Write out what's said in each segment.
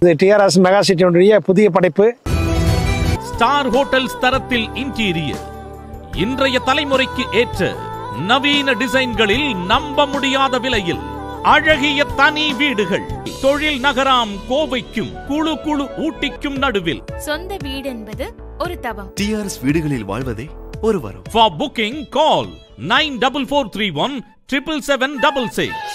இது TRS mega சிட்டியுடைய புதிய படைப்பு ஸ்டார் ஹோட்டல்ஸ் தரத்தில் இன்டீரியர் இன்றைய தலைமுறைக்கு ஏற்ற நவீன டிசைன்களில் நம்ப முடியாத விலையில் அழகிய தனி வீடுகள் தொழில் நகராம் கோவைக்கும் குழு குழு ஊட்டிக்கும் நடுவில் சொந்த வீடு என்பது ஒரு தவம் டிஆர்எஸ் வீடுகளில் வாழ்வதே ஒரு வரம் for booking call nine double four three one triple seven double six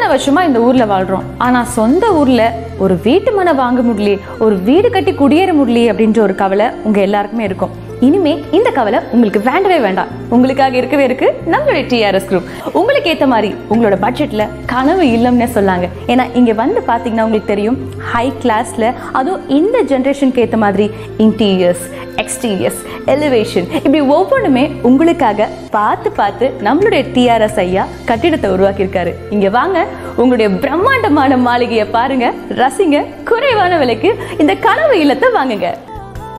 இத்தனை வருஷமா இந்த ஊர்ல வாழ்றோம் ஆனா சொந்த ஊர்ல ஒரு வீட்டு மனை வாங்க முடியலையே ஒரு வீடு கட்டி குடியேற முடியலையே அப்படின்ற ஒரு கவலை உங்க எல்லாருக்குமே இருக்கும் இனிமே இந்த கவலை உங்களுக்கு வேண்டவே வேண்டாம் உங்களுக்காக இருக்கவே இருக்கு நம்மளுடைய டிஆர்எஸ் குரூப் உங்களுக்கு ஏத்த மாதிரி உங்களோட பட்ஜெட்ல கனவு இல்லம்னே சொல்லாங்க ஏன்னா இங்க வந்து பாத்தீங்கன்னா உங்களுக்கு தெரியும் ஹை கிளாஸ்ல அதுவும் இந்த ஜென்ரேஷனுக்கு ஏத்த மாதிரி இன்டீரியர்ஸ் எக்ஸ்டீரியர்ஸ் எலிவேஷன் இப்படி ஒவ்வொன்றுமே உங்களுக்காக பார்த்து பார்த்து நம்மளுடைய டிஆர்எஸ் ஐயா கட்டிடத்தை உருவாக்கியிருக்காரு இங்க வாங்க உங்களுடைய பிரம்மாண்டமான மாளிகையை பாருங்க ரசிங்க குறைவான விலைக்கு இந்த கனவு இல்லத்தை வாங்குங்க